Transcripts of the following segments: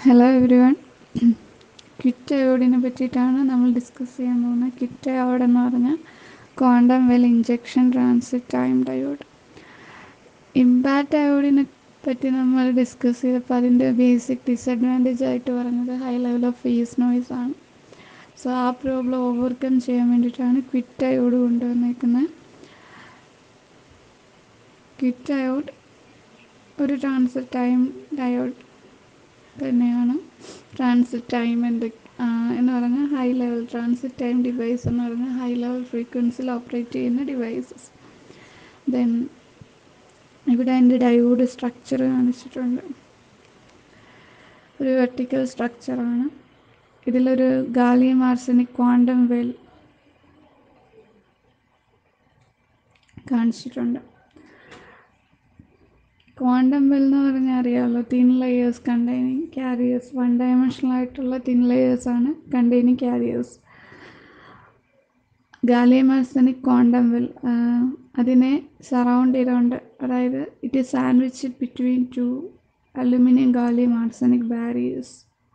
hello everyone ക്വിറ്റ് അയോഡിനെ പറ്റിയിട്ടാണ് നമ്മൾ ഡിസ്കസ് ചെയ്യാൻ പോകുന്നത് ക്വിറ്റ് അയോഡ് എന്ന് പറഞ്ഞാൽ quantum well injection transit time diode IMPATT അയോഡിനെ പറ്റി നമ്മൾ ഡിസ്കസ് ചെയ്തപ്പോൾ അതിൻ്റെ ബേസിക് ഡിസഡ്വാൻറ്റേജ് ആയിട്ട് പറഞ്ഞത് high level of phase noise ആണ് സോ ആ പ്രോബ്ലം ഓവർകം ചെയ്യാൻ വേണ്ടിയിട്ടാണ് ക്വിറ്റ് അയോഡ് കൊണ്ടുവന്നേക്കുന്നത് ക്വിറ്റ് അയോഡ് ഒരു ട്രാൻസിറ്റ് ടൈം ഡയോഡ് തന്നെയാണ് ട്രാൻസിറ്റ് ടൈം എന്ത് എന്ന് പറഞ്ഞാൽ high level transit time device എന്ന് പറഞ്ഞാൽ ഹൈ ലെവൽ ഫ്രീക്വൻസിയിൽ ഓപ്പറേറ്റ് ചെയ്യുന്ന ഡിവൈസസ് ദെൻ ഇവിടെ അതിൻ്റെ ഡയോഡ് സ്ട്രക്ചർ കാണിച്ചിട്ടുണ്ട് ഒരു വെർട്ടിക്കൽ സ്ട്രക്ചറാണ് ഇതിലൊരു ഗാലിയം ആർസനിക് ക്വാണ്ടം വെൽ കാണിച്ചിട്ടുണ്ട് ക്വാണ്ടം വെൽ എന്ന് പറഞ്ഞാൽ അറിയാമല്ലോ thin layers containing carriers one dimensional ആയിട്ടുള്ള തിൻ ലെയേഴ്സ് ആണ് containing carriers gallium arsenide quantum well അതിനെ സറൗണ്ട് ചെയ്തുകൊണ്ട് അതായത് it is sandwich between two aluminium gallium arsenide barriers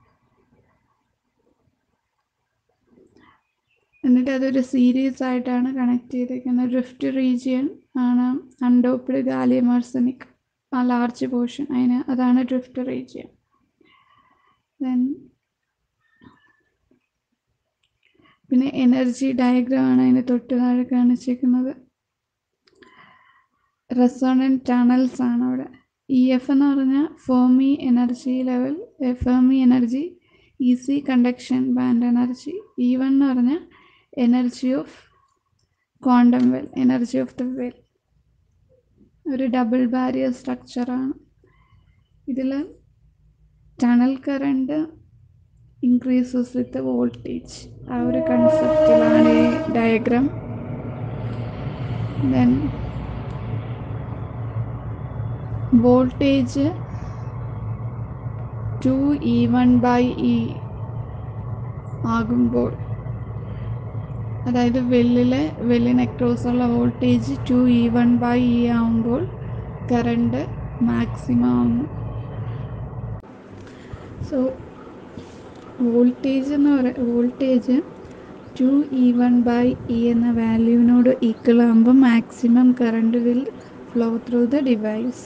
എന്നിട്ട് അതൊരു സീരീസ് ആയിട്ടാണ് കണക്ട് ചെയ്തേക്കുന്നത് ഡ്രിഫ്റ്റ് റീജിയൻ ആണ് അൺഡോപ്ഡ് ഗാലിയം ആർസനിക് ആ ലാർജ് പോർഷൻ അതിന് അതാണ് ഡ്രിഫ്റ്റ് റീജിയൻ ദെൻ പിന്നെ എനർജി ഡയഗ്രാമാണ് അതിന് തൊട്ട് താഴെ കാണിച്ചിരിക്കുന്നത് റെസോണൻറ്റ് ടണൽസ് ആണ് അവിടെ ഇ എഫ് എന്ന് പറഞ്ഞാൽ Fermi energy level Fermi energy EC conduction band energy E one എന്ന് പറഞ്ഞാൽ energy of quantum well energy of the well ഒരു ഡബിൾ ബാരിയർ സ്ട്രക്ചറാണ് ഇതിൽ tunnel current increases with voltage ആ ഒരു കൺസെപ്റ്റിലാണ് ഈ diagram then voltage two E one by E ആകുമ്പോൾ അതായത് വെല്ലിലെ വെല്ലിന് അക്രോസുള്ള voltage two E one by E ആകുമ്പോൾ കറണ്ട് മാക്സിമം ആവുന്നു സോ വോൾട്ടേജ് എന്ന് പറ voltage two E one by E എന്ന വാല്യൂവിനോട് ഈക്വൽ ആകുമ്പോൾ maximum current will flow through the device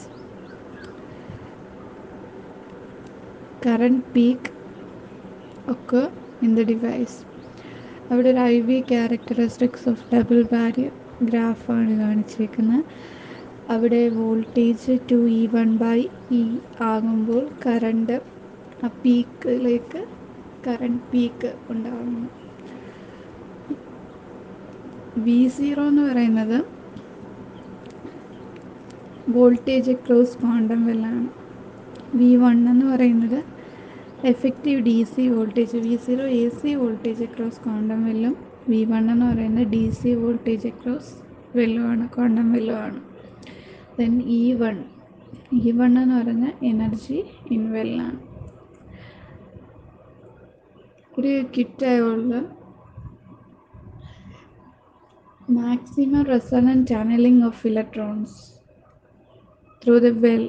current peak ഒക്കെ ഇൻ ദ ഡിവൈസ് അവിടെ ഒരു I V characteristics of double barrier ഗ്രാഫാണ് കാണിച്ചിരിക്കുന്നത് അവിടെ voltage two E one by E ആകുമ്പോൾ കറണ്ട് ആ പീക്കിലേക്ക് കറണ്ട് പീക്ക് ഉണ്ടാകുന്നു വി സീറോ എന്ന് പറയുന്നത് വോൾട്ടേജ് ക്രോസ് ക്വാണ്ടം വെല്ലാണ് വി വൺ എന്ന് പറയുന്നത് effective D C voltage V zero A C voltage across quantum വെല്ലും വി വൺ എന്ന് പറയുന്നത് ഡി സി വോൾട്ടേജ് അക്രോസ് വെല്ലുമാണ് ക്വാണ്ടം വെല്ലുമാണ് then E one E one എന്ന് പറഞ്ഞാൽ എനർജി ഇൻ വെല്ലാണ് ഒരു കിറ്റായുള്ള maximum resonant channelling of electrons through the well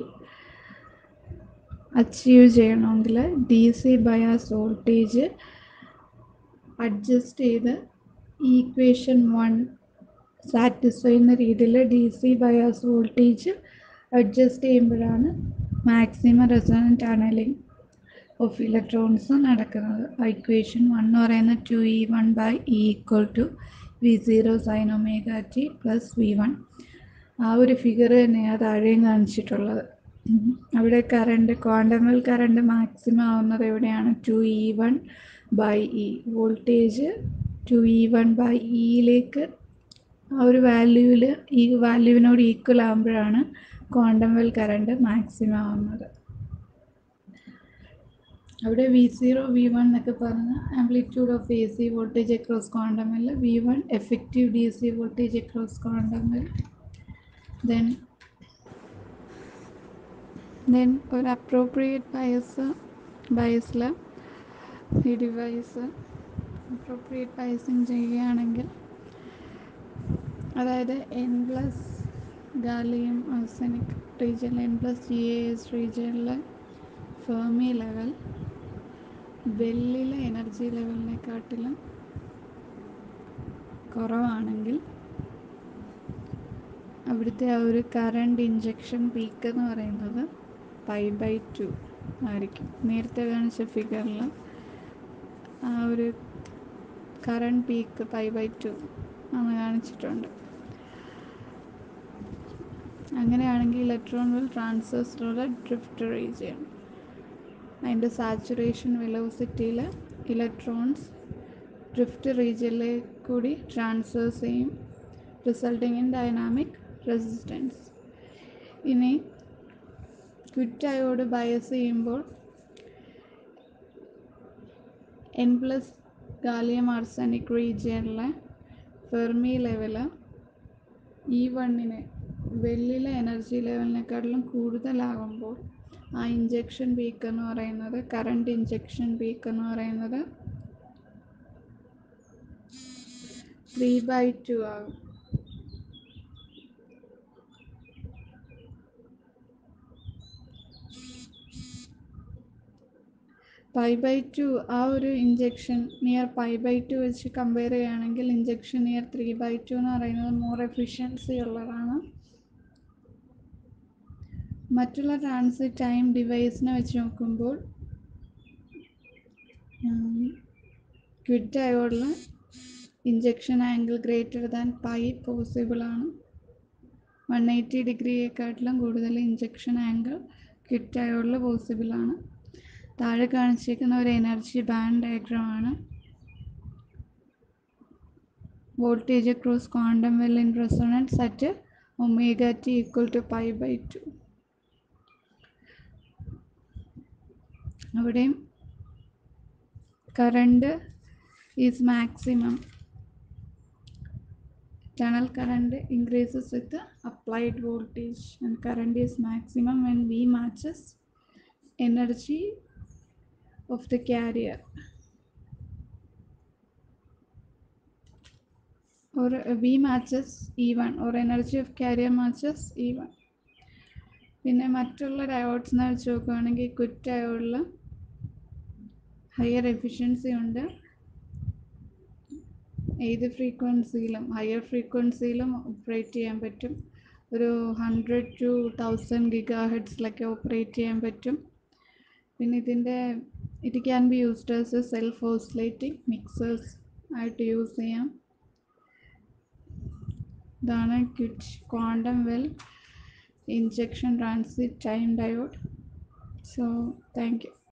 achieve ചെയ്യണമെങ്കിൽ D C bias voltage adjust ചെയ്ത് ഈക്വേഷൻ വൺ സാറ്റിസ്ഫൈ ചെയ്യുന്ന രീതിയിൽ D C bias voltage adjust ചെയ്യുമ്പോഴാണ് maximum resonant tunnelling of electrons നടക്കുന്നത് ഇക്വേഷൻ വൺ എന്ന് പറയുന്നത് two E one by E equal to V zero sine omega T plus V one ആ ഒരു figure തന്നെയാണ് താഴെയും കാണിച്ചിട്ടുള്ളത് അവിടെ കറണ്ട് ക്വാണ്ടമൽ കറണ്ട് മാക്സിമം ആവുന്നത് എവിടെയാണ് two E one by E voltage two E one by ഇയിലേക്ക് ആ ഒരു വാല്യൂവിൽ ഈ വാല്യൂവിനോട് ഈക്വൽ ആകുമ്പോഴാണ് ക്വാണ്ടമൽ കറണ്ട് മാക്സിമം ആവുന്നത് അവിടെ വി സീറോ വി വൺ എന്നൊക്കെ പറഞ്ഞ amplitude of A C voltage across quantum well V one effective D C voltage across quantum well then then ഒരു അപ്രോപ്രിയേറ്റ് ബയസ് ബയസിൽ ഈ ഡിവൈസ് അപ്രോപ്രിയേറ്റ് ബയസിങ് ചെയ്യുകയാണെങ്കിൽ അതായത് എൻ പ്ലസ് ഗാലിയം ആർസനിക് റീജിയനിൽ N plus G A S റീജിയനിലെ Fermi level വെള്ളിലെ energy ലെവലിനെക്കാട്ടിലും കുറവാണെങ്കിൽ അവിടുത്തെ ആ ഒരു കറണ്ട് ഇഞ്ചക്ഷൻ പീക്ക് എന്ന് പറയുന്നത് പൈ ബൈ ടു ആയിരിക്കും നേരത്തെ കാണിച്ച ഫിഗറിൽ ആ ഒരു current peak pi by two ആണ് കാണിച്ചിട്ടുണ്ട് അങ്ങനെയാണെങ്കിൽ electron will transfers to the drift region അതിൻ്റെ സാച്ചുറേഷൻ വെലോസിറ്റിയിൽ ഇലക്ട്രോൺസ് ഡ്രിഫ്റ്റ് റീജിയനിലേക്ക് കൂടി ട്രാൻസ്ഫേഴ്സ് ചെയ്യും റിസൾട്ടിങ് ഇൻ ഡൈനാമിക് റെസിസ്റ്റൻസ് ഇനി ക്വിറ്റായോട് ബയസ് ചെയ്യുമ്പോൾ എൻ പ്ലസ് ഗാലിയം ആർസനിക് റീജിയനിലെ ഫെർമി ലെവല് ഇ വണ്ണിന് വെള്ളിലെ എനർജി ലെവലിനെക്കാട്ടിലും കൂടുതലാകുമ്പോൾ ആ ഇഞ്ചക്ഷൻ പീക്ക് എന്ന് പറയുന്നത് കറണ്ട് ഇഞ്ചക്ഷൻ പീക്ക് എന്ന് പറയുന്നത് ത്രീ ബൈ ടു ആകും പൈ ബൈ ടു ആ ഒരു injection near pi by two വെച്ച് കമ്പയർ ചെയ്യുകയാണെങ്കിൽ injection near three by two എന്ന് പറയുന്നത് മോർ എഫിഷ്യൻസി ഉള്ളതാണ് മറ്റുള്ള ട്രാൻസിറ്റ് ടൈം ഡിവൈസിനെ വെച്ച് നോക്കുമ്പോൾ ക്വിറ്റ് അയോഡിൽ injection angle greater than pi possible ആണ് വൺ എയ്റ്റി ഡിഗ്രിയെക്കാട്ടിലും കൂടുതൽ ഇഞ്ചക്ഷൻ ആംഗിൾ ക്വിറ്റ് അയോഡിൽ പോസിബിൾ ആണ് താഴെ കാണിച്ചിരിക്കുന്ന ഒരു എനർജി ബാൻഡ് ഡയഗ്രമാണ് voltage across quantum well in resonance at omega T equal to pi by two അവിടെയും current is maximum tunnel current increases with the applied voltage and current is maximum when V matches energy of the carrier or uh, V matches E1 or energy of carrier matches E1 പിന്നെ മറ്റുള്ള ഡയോഡ്സിനെ വെച്ച് നോക്കുകയാണെങ്കിൽ quit ഡയോഡിൽ higher efficiency ഉണ്ട് ഏത് ഫ്രീക്വൻസിയിലും higher ഫ്രീക്വൻസിയിലും operate ചെയ്യാൻ പറ്റും ഒരു hundred two thousand giga ഹെഡ്സിലൊക്കെ ഓപ്പറേറ്റ് ചെയ്യാൻ പറ്റും പിന്നെ ഇതിൻ്റെ it can be used as a self oscillating mixers ആയിട്ട് യൂസ് ചെയ്യാം ഇതാണ് ക്വിറ്റ് quantum well injection transit time diode so thank U